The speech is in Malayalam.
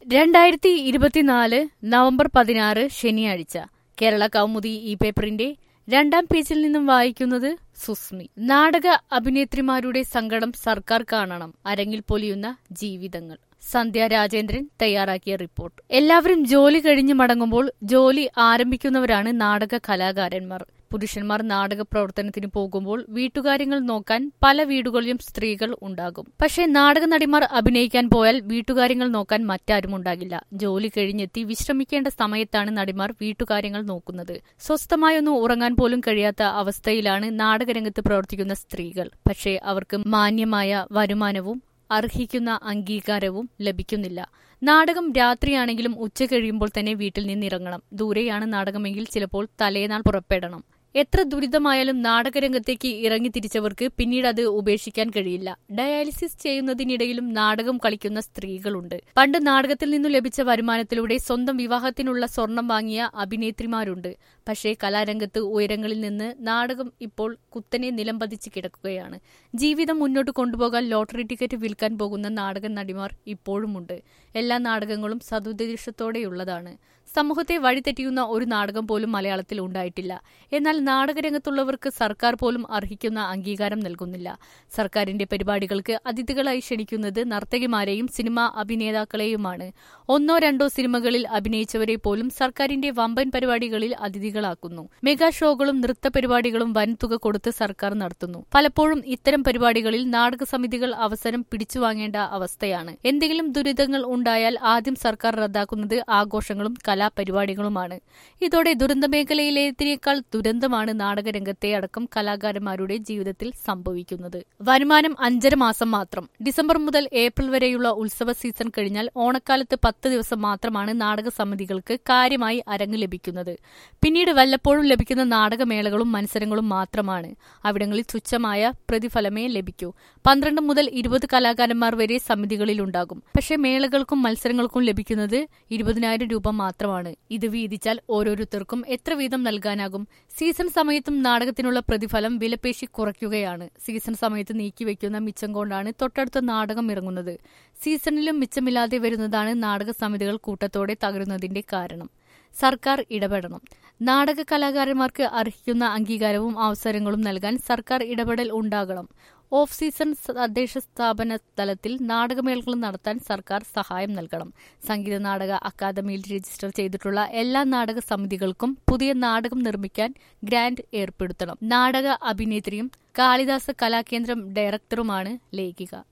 രണ്ടായിരത്തി ഇരുപത്തിനാല് നവംബർ പതിനാറ് ശനിയാഴ്ച കേരള കൗമുദി ഈ പേപ്പറിന്റെ രണ്ടാം പേജിൽ നിന്നും വായിക്കുന്നത് സുസ്മി നാടക അഭിനേത്രിമാരുടെ സങ്കടം സർക്കാർ കാണണം അരങ്ങിൽ പൊലിയുന്ന ജീവിതങ്ങൾ സന്ധ്യ രാജേന്ദ്രൻ തയ്യാറാക്കിയ റിപ്പോർട്ട് എല്ലാവരും ജോലി കഴിഞ്ഞ് മടങ്ങുമ്പോൾ ജോലി ആരംഭിക്കുന്നവരാണ് നാടക കലാകാരന്മാർ പുരുഷന്മാർ നാടക പ്രവർത്തനത്തിന് പോകുമ്പോൾ വീട്ടുകാര്യങ്ങൾ നോക്കാൻ പല വീടുകളിലും സ്ത്രീകൾ ഉണ്ടാകും പക്ഷേ നാടക നടിമാർ അഭിനയിക്കാൻ പോയാൽ വീട്ടുകാര്യങ്ങൾ നോക്കാൻ മറ്റാരും ഉണ്ടാകില്ല ജോലി കഴിഞ്ഞെത്തി വിശ്രമിക്കേണ്ട സമയത്താണ് നടിമാർ വീട്ടുകാര്യങ്ങൾ നോക്കുന്നത് സ്വസ്ഥമായൊന്ന് ഉറങ്ങാൻ പോലും കഴിയാത്ത അവസ്ഥയിലാണ് നാടകരംഗത്ത് പ്രവർത്തിക്കുന്ന സ്ത്രീകൾ പക്ഷേ അവർക്ക് മാന്യമായ വരുമാനവും അർഹിക്കുന്ന അംഗീകാരവും ലഭിക്കുന്നില്ല നാടകം രാത്രിയാണെങ്കിലും ഉച്ച കഴിയുമ്പോൾ തന്നെ വീട്ടിൽ നിന്നിറങ്ങണം ദൂരെയാണ് നാടകമെങ്കിൽ ചിലപ്പോൾ തലേനാൾ പുറപ്പെടണം എത്ര ദുരിതമായാലും നാടകരംഗത്തേക്ക് ഇറങ്ങി തിരിച്ചവർക്ക് പിന്നീട് അത് ഉപേക്ഷിക്കാൻ കഴിയില്ല ഡയാലിസിസ് ചെയ്യുന്നതിനിടയിലും നാടകം കളിക്കുന്ന സ്ത്രീകളുണ്ട് പണ്ട് നാടകത്തിൽ നിന്നു ലഭിച്ച വരുമാനത്തിലൂടെ സ്വന്തം വിവാഹത്തിനുള്ള സ്വർണം വാങ്ങിയ അഭിനേത്രിമാരുണ്ട് പക്ഷേ കലാരംഗത്ത് ഉയരങ്ങളിൽ നിന്ന് നാടകം ഇപ്പോൾ കുത്തനെ നിലംപതിച്ച് കിടക്കുകയാണ് ജീവിതം മുന്നോട്ട് കൊണ്ടുപോകാൻ ലോട്ടറി ടിക്കറ്റ് വിൽക്കാൻ പോകുന്ന നാടക നടിമാർ ഇപ്പോഴുമുണ്ട് എല്ലാ നാടകങ്ങളും സതുദ്ദേശത്തോടെയുള്ളതാണ് സമൂഹത്തെ വഴിതെറ്റിയുന്ന ഒരു നാടകം പോലും മലയാളത്തിൽ ഉണ്ടായിട്ടില്ല എന്നാൽ നാടകരംഗത്തുള്ളവർക്ക് സർക്കാർ പോലും അർഹിക്കുന്ന അംഗീകാരം നൽകുന്നില്ല സർക്കാരിന്റെ പരിപാടികൾക്ക് അതിഥികളായി ക്ഷണിക്കുന്നത് നർത്തകിമാരെയും സിനിമാ അഭിനേതാക്കളെയുമാണ് ഒന്നോ രണ്ടോ സിനിമകളിൽ അഭിനയിച്ചവരെ പോലും സർക്കാരിന്റെ വമ്പൻ പരിപാടികളിൽ അതിഥികളാക്കുന്നു മെഗാ ഷോകളും നൃത്ത പരിപാടികളും വൻതുക കൊടുത്ത് സർക്കാർ നടത്തുന്നു പലപ്പോഴും ഇത്തരം പരിപാടികളിൽ നാടക സമിതികൾ അവസരം പിടിച്ചുവാങ്ങേണ്ട അവസ്ഥയാണ് എന്തെങ്കിലും ദുരിതങ്ങൾ ഉണ്ടായാൽ ആദ്യം സർക്കാർ റദ്ദാക്കുന്നത് ആഘോഷങ്ങളും കലാപരിപാടികളുമാണ് ഇതോടെ ദുരന്ത മേഖലയിലേതിനേക്കാൾ ദുരന്തമാണ് നാടകരംഗത്തെ അടക്കം കലാകാരന്മാരുടെ ജീവിതത്തിൽ സംഭവിക്കുന്നത് വരുമാനം അഞ്ചര മാസം മാത്രം ഡിസംബർ മുതൽ ഏപ്രിൽ വരെയുള്ള ഉത്സവ സീസൺ കഴിഞ്ഞാൽ ഓണക്കാലത്ത് പത്ത് ദിവസം മാത്രമാണ് നാടക സമിതികൾക്ക് കാര്യമായി അരങ്ങ് ലഭിക്കുന്നത് പിന്നീട് വല്ലപ്പോഴും ലഭിക്കുന്ന നാടകമേളകളും മത്സരങ്ങളും മാത്രമാണ് അവിടങ്ങളിൽ തുച്ഛമായ പ്രതിഫലമേ ലഭിക്കൂ പന്ത്രണ്ട് മുതൽ ഇരുപത് കലാകാരന്മാർ വരെ സമിതികളിലുണ്ടാകും പക്ഷേ മേളകൾക്കും മത്സരങ്ങൾക്കും ലഭിക്കുന്നത് ഇരുപതിനായിരം രൂപ മാത്രമാണ് ഇത് വീതിച്ചാൽ ഓരോരുത്തർക്കും എത്ര വീതം നൽകാനാകും സീസൺ സമയത്തും നാടകത്തിനുള്ള പ്രതിഫലം വിലപേശി കുറയ്ക്കുകയാണ് സീസൺ സമയത്ത് നീക്കിവെക്കുന്ന മിച്ചം കൊണ്ടാണ് തൊട്ടടുത്ത നാടകം ഇറങ്ങുന്നത് സീസണിലും മിച്ചമില്ലാതെ വരുന്നതാണ് നാടക സമിതികൾ കൂട്ടത്തോടെ തകരുന്നതിന്റെ കാരണം സർക്കാർ ഇടപെടണം നാടക കലാകാരന്മാർക്ക് അർഹിക്കുന്ന അംഗീകാരവും അവസരങ്ങളും നൽകാൻ സർക്കാർ ഇടപെടൽ ഉണ്ടാകണം ഓഫ് സീസൺ തദ്ദേശ സ്ഥാപന തലത്തിൽ നാടകമേളകൾ നടത്താൻ സർക്കാർ സഹായം നൽകണം സംഗീത നാടക അക്കാദമിയിൽ രജിസ്റ്റർ ചെയ്തിട്ടുള്ള എല്ലാ നാടക സമിതികൾക്കും പുതിയ നാടകം നിർമ്മിക്കാൻ ഗ്രാന്റ് ഏർപ്പെടുത്തണം നാടക അഭിനേത്രിയും കാളിദാസ കലാകേന്ദ്രം ഡയറക്ടറുമാണ് ലേഖിക